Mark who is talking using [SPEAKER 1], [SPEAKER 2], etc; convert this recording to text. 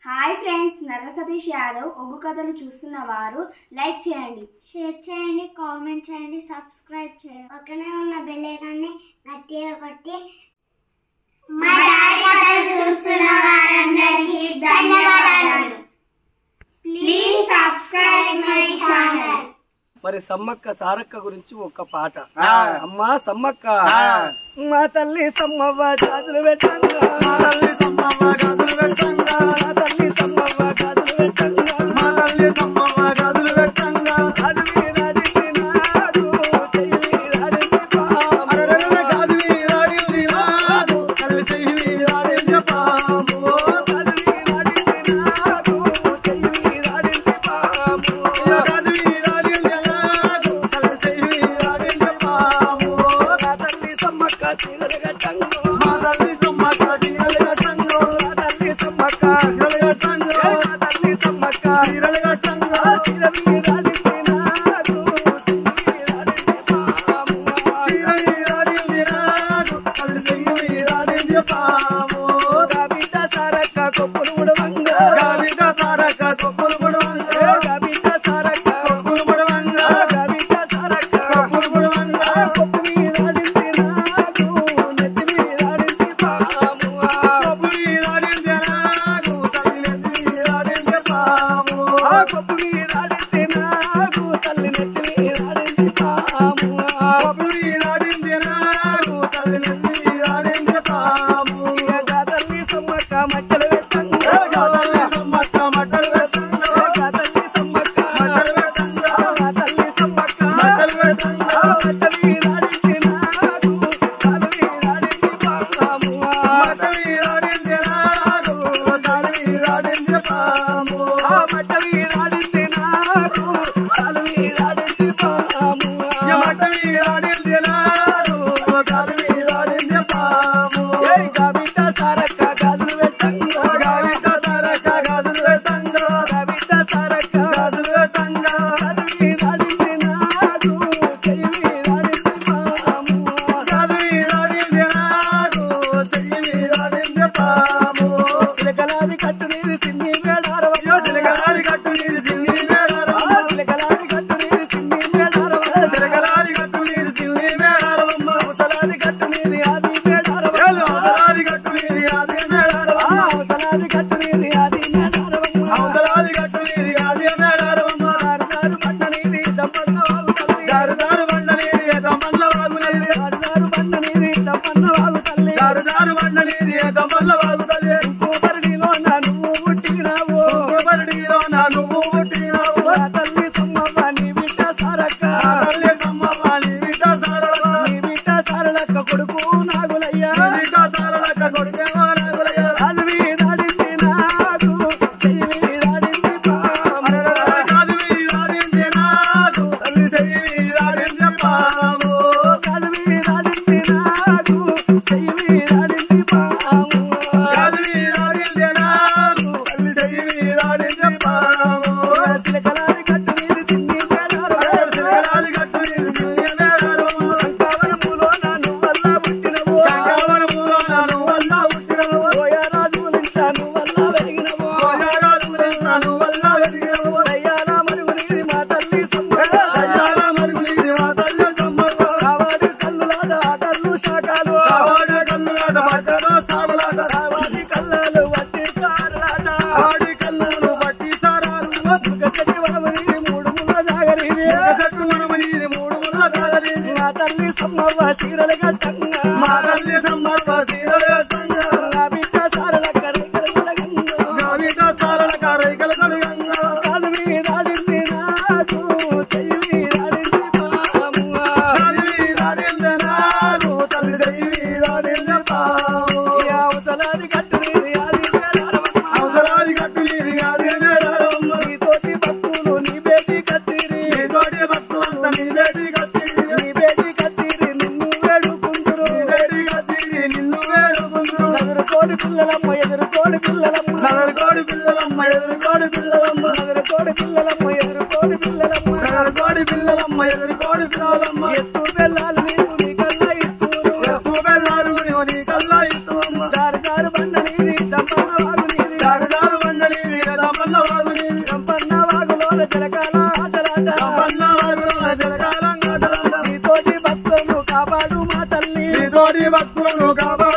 [SPEAKER 1] Hi friends Narra Satish Yadav ఒగ్గు కథలు చూస్తున్న వారు లైక్ చేయండి
[SPEAKER 2] షేర్ చేయండి కామెంట్ చేయండి సబ్స్క్రైబ్ చేయండి పక్కనే ఉన్న బెల్ ఐకాన్ని గట్టిగా కొట్టి మా డాడీ కథలు చూస్తున్న వారందరికీ ధన్యవాదాలు ప్లీజ్ సబ్స్క్రైబ్ మై ఛానల్
[SPEAKER 3] మరి సమ్మక్క సారక్క గురించి ఒక పాట
[SPEAKER 4] ఆ.
[SPEAKER 3] అమ్మా సమ్మక్క
[SPEAKER 4] ఆ.
[SPEAKER 3] మా తల్లి సమ్మవ్వ జాతులు పెట్టంగా
[SPEAKER 4] మా తల్లి సమ్మవ్వ గదులు పెట్టంగా
[SPEAKER 3] మా తల్లి సమ్మవ్వ జాతులు పెట్టంగా
[SPEAKER 4] మా తల్లి సమ్మవ్వ గదులు పెట్టంగా
[SPEAKER 3] అడవి నడిచి నాడు చెయ్యి నడిచి పాము.
[SPEAKER 4] అరరర గాదివి రాడిల్లి నాదు తల్లి చెయ్యి రాడిల్లి పాము
[SPEAKER 3] అడవి నడిచి నాడు చెయ్యి నడిచి పాము.
[SPEAKER 4] గాదివి రాడిల్లి నాదు తల్లి చెయ్యి రాడిల్లి పాము
[SPEAKER 3] మా తల్లి సమ్మక్క చీరలు కట్టంగా
[SPEAKER 4] మా తల్లి సమ్మక్క చీరలు కట్టంగా
[SPEAKER 3] మా తల్లి సమ్మక్క
[SPEAKER 4] చీరలు కట్టంగా
[SPEAKER 3] మా తల్లి సమ్మక్క
[SPEAKER 4] చీరలు కట్టంగా
[SPEAKER 3] చీరలు నడిచి నాడు చెయ్యి నడిచి పాము.
[SPEAKER 4] చీరలు రాడిల్లి నాదు తల్లి చెయ్యి రాడిల్లి పాము
[SPEAKER 3] గాబిట సారక్క కొప్పులు ఉడవంగా
[SPEAKER 4] గావిద తారక కొప్పులు పొడవంగా
[SPEAKER 3] గాబిట సారక్క
[SPEAKER 4] కొప్పులు పొడవంగా
[SPEAKER 3] గాబిట సారక్క
[SPEAKER 4] కొప్పులు పొడవంగా
[SPEAKER 3] కొప్పు మీద ఆడింది నాకు నెత్తి మీద ఆడింది పాము
[SPEAKER 4] కొప్పు ఈరాడింది నాకు తల్లి ఈరాడింది పాము
[SPEAKER 3] ఆ కొప్పు మీద ఆడింది నాకు తల్లి నెత్తి మీద ఆడింది పాము
[SPEAKER 4] కొప్పు ఈరాడింది నాకు తల్లి ఈరాడింది పాము
[SPEAKER 3] ఇక తల్లి సమ్మక్క మట్టలు పెట్టంగా
[SPEAKER 4] తల్లి సమ్మక్క మట్టలు పెట్టంగా
[SPEAKER 3] తల్లి సమ్మక్క
[SPEAKER 4] మట్టలు పెట్టంగా
[SPEAKER 3] తల్లి సమ్మక్క
[SPEAKER 4] మట్టలు పెట్టంగా
[SPEAKER 3] మట్టలు మీద ఆడింది నాకు తల్లి మీద ఆడింది పాము
[SPEAKER 4] మట్ట ఈరాడింది నాకు తల్లి ఈరాడింది పాము
[SPEAKER 3] ఆ మట్ట వీరాడింది నాకు తల వీరాడింది పాము
[SPEAKER 4] మట్ట ఈరాడింది నాకు తల్లి ఈరాడింది పాము
[SPEAKER 3] ఏయ్ కవిత సారక్క గాజులు పెట్టంగా
[SPEAKER 4] గావిత తారక గదులు పెట్టంగా
[SPEAKER 3] కవిత సారక్క
[SPEAKER 4] గదులు పెట్టంగా
[SPEAKER 3] తల వీరాడింది నాకు చెయ్యి వీరాడింది పాము
[SPEAKER 4] గదులు ఈరాడింది నాకు చెయ్యి ఈరాడింది పాము
[SPEAKER 3] చిలకలాది కట్టు నీరు సిన్ని మేడారవ
[SPEAKER 4] చిలకలాది కట్టు నీది సిన్ని మేడారమ్మ
[SPEAKER 3] చిలకలాది కట్టు నీరు సిన్ని మేడారవ
[SPEAKER 4] చిలకలాది కట్టు నీది సిన్ని మేడారమ్మ
[SPEAKER 3] ముసలాది కట్టు నీరు ఆది మేడారవ
[SPEAKER 4] ఏలు అవతలాది కట్టు నీది ఆది మేడారమ్మ
[SPEAKER 3] ముసలాది కట్టు నీరు ఆది మేడారవ
[SPEAKER 4] అవతలాది కట్టు నీది ఆది మేడారమ్మ
[SPEAKER 3] దారు పట్ట నీది దప్పన్న వాగు తల్లి
[SPEAKER 4] దారు దారు బండ నీది తమ్మల్ల వాగునేది
[SPEAKER 3] దారు బండ నీది దప్పన్న వాగు తల్లి
[SPEAKER 4] దారు దారు బండ నీది తమ్మల్ల వాగుతది
[SPEAKER 3] కూపరిలో నా నువ్వు పుట్టినావు
[SPEAKER 4] కొబ్బరిలో నా నువ్వు పుట్టినావు
[SPEAKER 3] నా తల్లి సమ్మవ్వ నీ బిడ్డ సారక్క
[SPEAKER 4] తల్లి కమ్మమ్మ నీ బిడ్డ సారళ
[SPEAKER 3] నీ బిడ్డ సారలక్క కొడుకు నాగులయ్యా
[SPEAKER 4] బిడ్డ సారళక్క కొడుకేమో నాగులయ్య
[SPEAKER 3] అల్వి దాడింది నాకు చెయ్యి దాడింది పాము
[SPEAKER 4] కాదువి రాడింది నాకు తల్లి చెయ్యి రాడింది పాము
[SPEAKER 3] అల్వి దాడింది నాకు చెయ్యి దాడింది పాము
[SPEAKER 4] కాదువి రాడింది నాకు తల్లి చెయ్యి రాడింది పాము
[SPEAKER 3] చిలకలాది కట్టు నీరు తిన్ని మేడారవ
[SPEAKER 4] చిలకలాది కట్టు నీది చిన్ని మేడారమ్మ.
[SPEAKER 3] కంకావరములో నా నువ్వల్లా పుట్టినవు
[SPEAKER 4] గంగావరములో నా నువ్వల్లా పుట్టినవు.
[SPEAKER 3] పోయారాజు నింటా నువ్వల్లా వెలిగినవు
[SPEAKER 4] పోయారాజులే నా నువ్వల్లా వెతికినవు.
[SPEAKER 3] దయ్యాల మరుగు నీది మా తల్లి సమ్మక్క
[SPEAKER 4] దయ్యాల మరుగు నీది మా తల్లి సమ్మక్క.
[SPEAKER 3] కావాడి కల్లులాట ఆటలు శాఖలు
[SPEAKER 4] కావాడే కన్నులాట పట్టణా సాగులాట.
[SPEAKER 3] కావాడి కళ్ళలు వట్టి చారులాట
[SPEAKER 4] కావాడి కన్నులు బట్టి సారాలు.
[SPEAKER 3] దుర్గశెట్టి వనమని మూడు ముళ్ళ జాగరివి
[SPEAKER 4] ఒక చెట్టు మనము నీది మూడు ముళ్ళ తాగలిది.
[SPEAKER 3] మా తల్లి సమ్మవ్వ చీరలు కట్టంగా
[SPEAKER 4] మా తల్లి సమ్మక్క సీరలు కట్టంగా.
[SPEAKER 3] నా బిడ్డ సారల కరికలు కలగంగా
[SPEAKER 4] గావిట సారల కారైకల కడుగంగా.
[SPEAKER 3] కాలు మీదాడింది నాకు చెయ్యి మీదాడింది పాము
[SPEAKER 4] కాలివి రాడింది నాకు తల్లి చెయ్యి రాడింది పాము.
[SPEAKER 3] ఈ అవతలాది కట్టు నీది ఆది మేడారమ్మ.
[SPEAKER 4] అవసరాది కట్టు నీది అది మేడారమ్మ.
[SPEAKER 3] నీతోటి భక్తులు నీ బేటి కత్తిరి
[SPEAKER 4] నీ తోటి భక్తులంత నీ బేటి కత్తిరి.
[SPEAKER 3] నీ బేటి కత్తిరి నిన్ను వేడుకుంటురు
[SPEAKER 4] నీ బేటి కత్తిరి నిన్ను వేడుకుందురు.
[SPEAKER 3] ఎదురు కోడి పిల్లలమ్మ ఎదురు కోడి పిల్లలమ్మ
[SPEAKER 4] నగరకోడి పిల్లలమ్మ ఎదురుకోడి పిల్లలమ్మ
[SPEAKER 3] ఎదురు కోడి పిల్లలమ్మ ఎదురు కోడి పిల్లలమ్మ
[SPEAKER 4] నగరకోడి పిల్లలమ్మ ఎదురుకోడి పిల్లలమ్మ
[SPEAKER 3] ఎత్తు బెల్లాలు నీకు నీ కల్లా ఇస్తురు
[SPEAKER 4] ఎక్కువ బెల్లాలు నీవు నీ కల్లా ఇస్తువమ్మ
[SPEAKER 3] దారి దారి బండ నీది దమ్మన్న వాగు నీది
[SPEAKER 4] దారు దారు బండలి సంపన్న వాగు నీది
[SPEAKER 3] సంపన్న వాగులోన జలకాల ఆటలాట
[SPEAKER 4] సంపన్న వాగులో జలకాలం కాటలాట
[SPEAKER 3] నీతోటి భక్తులను కాపాడు మా తల్లి
[SPEAKER 4] నీతోటి భక్తులను కాపాడు